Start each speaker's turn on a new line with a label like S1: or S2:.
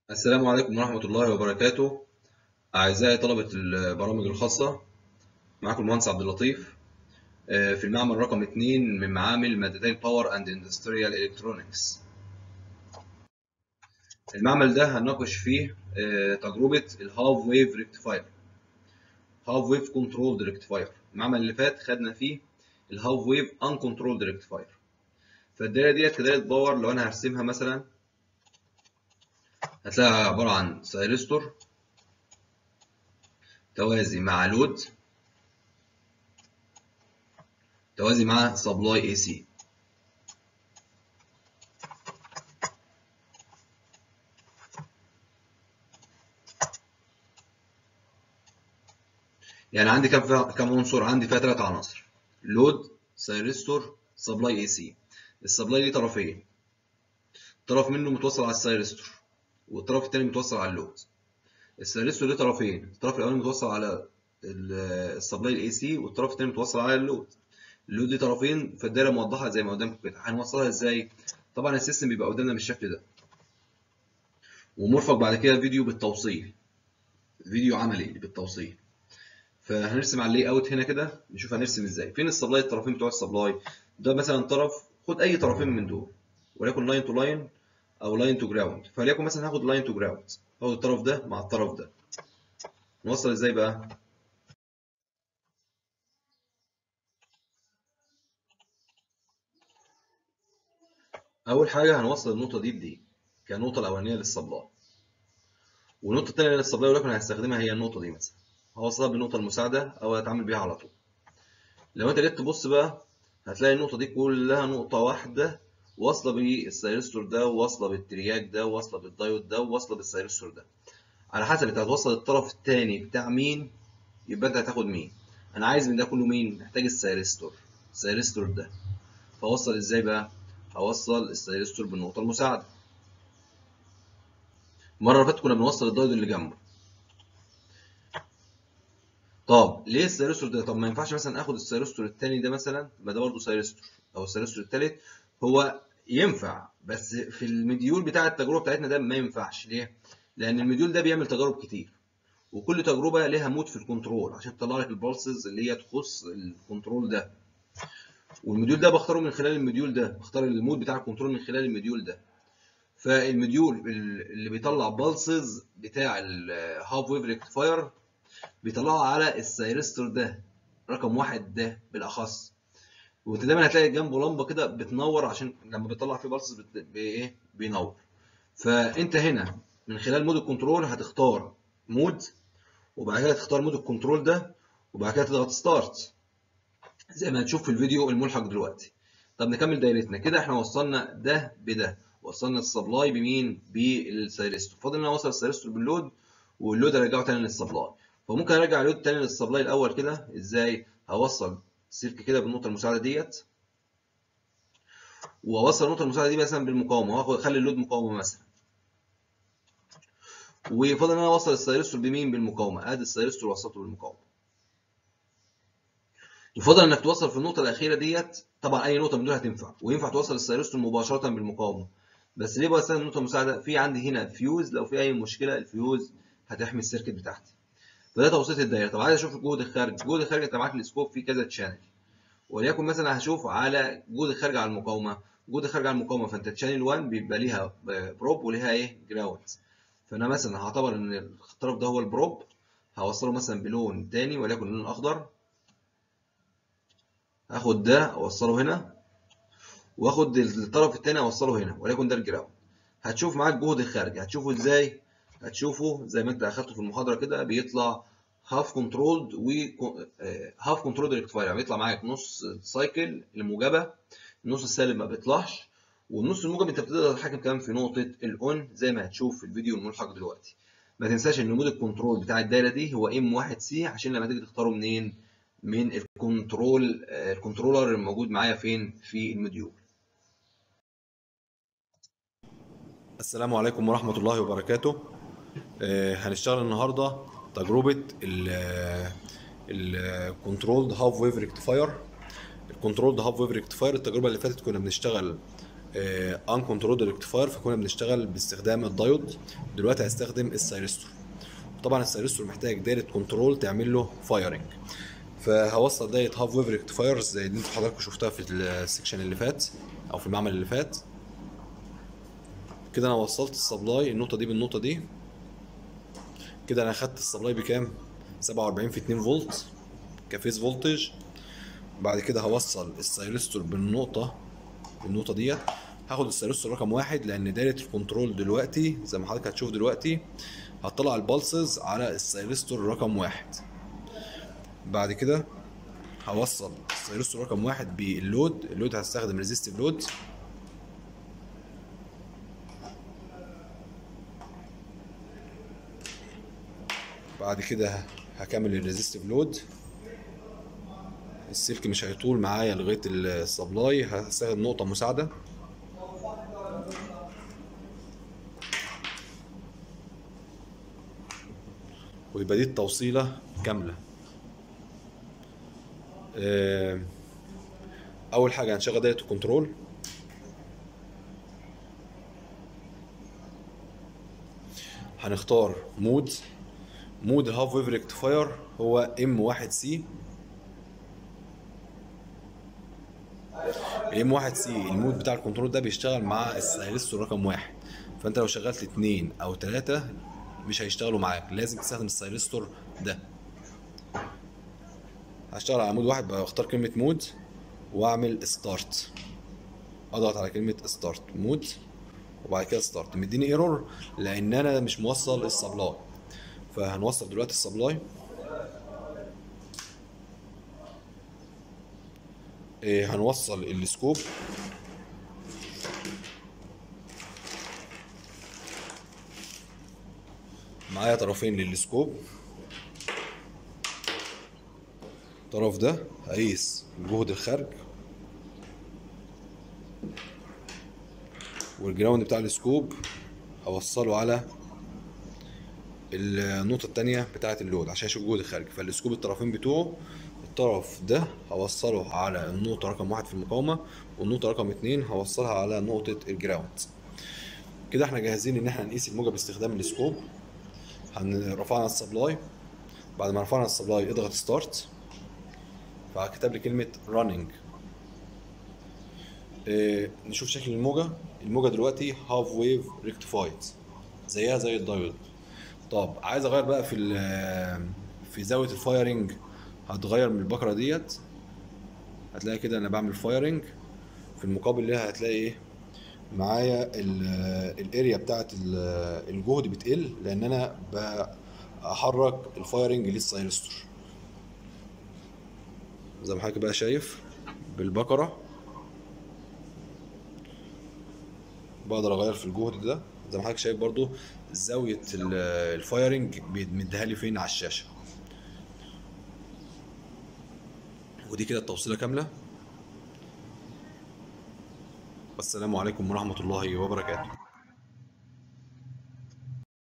S1: السلام عليكم ورحمة الله وبركاته أعزائي طلبة البرامج الخاصة معكم المهندس عبد اللطيف آه، في المعمل رقم 2 من معامل مادتي الباور أند إندستريال إلكترونيكس المعمل ده هنناقش فيه آه، تجربة الهاف ويف ريكتيفاير هاف ويف كنترولد ريكتيفاير المعمل اللي فات خدنا فيه الهاف ويف ان كنترولد ريكتيفاير فالدايرة ديت كدايرة باور لو أنا هرسمها مثلا هتلاقيها عبارة عن سايرستور توازي مع لود توازي مع سبلاي اي سي يعني عندي كم فيها كم عنصر عندي فيها ثلاث عناصر لود سايرستور سبلاي اي سي السبلاي ليه طرفين طرف منه متوصل على السايرستور والطرف الثاني متوصل على اللود السيرستور ليه طرفين الطرف الاولاني متوصل على السبلاي الاي سي والطرف الثاني متوصل على اللود اللود ليه طرفين فالدايره موضحه زي ما قدامكم كده هنوصلها ازاي طبعا السيستم بيبقى قدامنا بالشكل ده ومرفق بعد كده فيديو بالتوصيل فيديو عملي بالتوصيل فهنرسم على اللاي اوت هنا كده نشوف هنرسم ازاي فين السبلاي الطرفين بتوع السبلاي ده مثلا طرف خد اي طرفين من دول وليكن لاين تو لاين او لاين تو جراوند فليكن مثلا هاخد لاين تو جراوند هاخد الطرف ده مع الطرف ده نوصل ازاي بقى اول حاجه هنوصل النقطه دي بدي كنقطه الاولانيه للسبلاي والنقطه الثانيه للسبلاي ولكن هستخدمها هي النقطه دي مثلا هوصلها بالنقطه المساعده او هتعامل بيها على طول لو انت جيت تبص بقى هتلاقي النقطه دي كلها نقطه واحده واصله بالسيرستور ده وواصله بالترياك ده وواصله بالدايود ده وواصله بالسيرستور ده على حسب انت هتوصل الطرف الثاني بتاع مين يبقى انت هتاخد مين انا عايز من ده كله مين محتاج السيرستور السيرستور ده فاوصل ازاي بقى هوصل السيرستور بالنقطه المساعده المره اللي فاتت كنا بنوصل الدايود اللي جنبه طب ليه السيرستور ده طب ما ينفعش مثلا اخد السيرستور الثاني ده مثلا ما ده برضه سيرستور او السيرستور الثالث هو ينفع بس في المديول بتاع التجربه بتاعتنا ده ما ينفعش ليه لان المديول ده بيعمل تجارب كتير وكل تجربه ليها مود في الكنترول عشان تطلع لك البالسز اللي هي تخص الكنترول ده والمديول ده بختاره من خلال المديول ده بختار المود بتاع الكنترول من خلال المديول ده فالمديول اللي بيطلع بالسز بتاع الهاف ويف ريكتيفاير بيطلعه على السيرستور ده رقم واحد ده بالاخص وانت دايما هتلاقي جنبه لمبه كده بتنور عشان لما بيطلع فيه بالسز بايه بينور فانت هنا من خلال مود الكنترول هتختار مود وبعد كده تختار مود الكنترول ده وبعد كده تضغط ستارت زي ما هتشوف في الفيديو الملحق دلوقتي طب نكمل دايرتنا كده احنا وصلنا ده بده وصلنا السبلاي بمين بالسيرستور فاضل ان انا اوصل السيرستور باللود واللود ارجعه تاني للسبلاي فممكن ارجع اللود تاني للسبلاي الاول كده ازاي هوصل سلك كده بالنقطه المساعده ديت واوصل النقطه المساعده دي مثلا بالمقاومه واخد اخلي اللود مقاومه مثلا وفضل ان انا اوصل السيرستور بمين بالمقاومه ادي السيرستور وصلته بالمقاومه يفضل انك توصل في النقطه الاخيره ديت طبعا اي نقطه من دول هتنفع وينفع توصل السيرستور مباشره بالمقاومه بس ليه بستخدم النقطه المساعده في عندي هنا فيوز لو في اي مشكله الفيوز هتحمي السيركت بتاعتي فده توصيل الدايره طب عايز اشوف الجهد الخارجي الجهد الخارجي انت معاك السكوب فيه كذا تشانل وليكن مثلا هشوف على جهد الخارج على المقاومه جهد الخارج على المقاومه فانت تشانل 1 بيبقى ليها بروب وليها ايه جراوند فانا مثلا هعتبر ان الطرف ده هو البروب هوصله مثلا بلون تاني وليكن اللون الاخضر هاخد ده اوصله هنا واخد الطرف التاني اوصله هنا وليكن ده الجراوند هتشوف معاك الجهد الخارجي هتشوفه ازاي هتشوفه زي ما انت اخدته في المحاضره كده بيطلع هاف كنترولد و هاف كنترولد ريكتيفاير يعني بيطلع معاك نص سايكل الموجبه النص السالب ما بيطلعش والنص الموجب انت بتقدر تتحكم كمان في نقطه الاون زي ما هتشوف في الفيديو الملحق دلوقتي ما تنساش ان مود الكنترول بتاع الدايره دي هو ام 1 سي عشان لما تيجي تختاره منين من الكنترول الكنترولر الموجود معايا فين في الموديول السلام عليكم ورحمه الله وبركاته هنشتغل النهارده تجربه الكنترولد هاف ويف ريكتيفاير الكنترولد هاف ويف ريكتيفاير التجربه اللي فاتت كنا بنشتغل
S2: ان كنترول ريكتيفاير فكنا بنشتغل باستخدام الدايود دلوقتي هستخدم السايرستور طبعا السايرستور محتاج دايره كنترول تعمل له فايرنج فهوصل دايره هاف ويف ريكتيفايرز زي اللي انتوا حضراتكم شفتها في السكشن اللي فات او في المعمل اللي فات كده انا وصلت السبلاي النقطه دي بالنقطه دي كده انا اخدت السبلاي بكام 47 في 2 فولت كفيز فولتج بعد كده هوصل السايرستور بالنقطه بالنقطه ديت هاخد السايرستور رقم واحد لان دايره الكنترول دلوقتي زي ما حضرتك هتشوف دلوقتي هتطلع البلسز على السايرستور رقم واحد بعد كده هوصل السايرستور رقم واحد باللود اللود هستخدم ريزيستيف لود بعد كده هكمل الريزيستيف لود السلك مش هيطول معايا لغايه السبلاي هستخدم نقطه مساعده ويبقى دي التوصيله كامله آه، اول حاجه هنشغل دايره الكنترول هنختار مود مود الهاف ويف ريكتيفاير هو ام 1 سي الام 1 سي المود بتاع الكنترول ده بيشتغل مع السايلستور رقم واحد فانت لو شغلت اتنين او تلاتة مش هيشتغلوا معاك لازم تستخدم السايلستور ده هشتغل على مود واحد بختار كلمة مود واعمل ستارت اضغط على كلمة ستارت مود وبعد كده ستارت مديني ايرور لان انا مش موصل السبلاي فهنوصل دلوقتي السبلاي إيه هنوصل السكوب معايا طرفين للسكوب الطرف ده هقيس جهد الخارج والجراوند بتاع السكوب هوصله على النقطة التانية بتاعة اللود عشان اشوف جهد الخارج فالسكوب الطرفين بتوعه الطرف ده هوصله على النقطة رقم واحد في المقاومة والنقطة رقم اتنين هوصلها على نقطة الجراوند كده احنا جاهزين ان احنا نقيس الموجة باستخدام السكوب رفعنا السبلاي بعد ما رفعنا السبلاي اضغط ستارت فكتب لي كلمة running اه نشوف شكل الموجة الموجة دلوقتي هاف ويف ريكتيفايد زيها زي الدايود طب عايز اغير بقى في في زاوية الفايرنج هتغير من البكرة ديت هتلاقي كده انا بعمل فايرنج في المقابل ليها هتلاقي ايه معايا الاريا بتاعت الجهد بتقل لان انا بحرك الفايرنج للسايرستور زي ما حضرتك بقى شايف بالبكرة بقدر اغير في الجهد ده زي ما حضرتك شايف برضو زاوية الفايرنج مديها لي فين على الشاشة ودي كده التوصيلة كاملة والسلام عليكم ورحمة الله وبركاته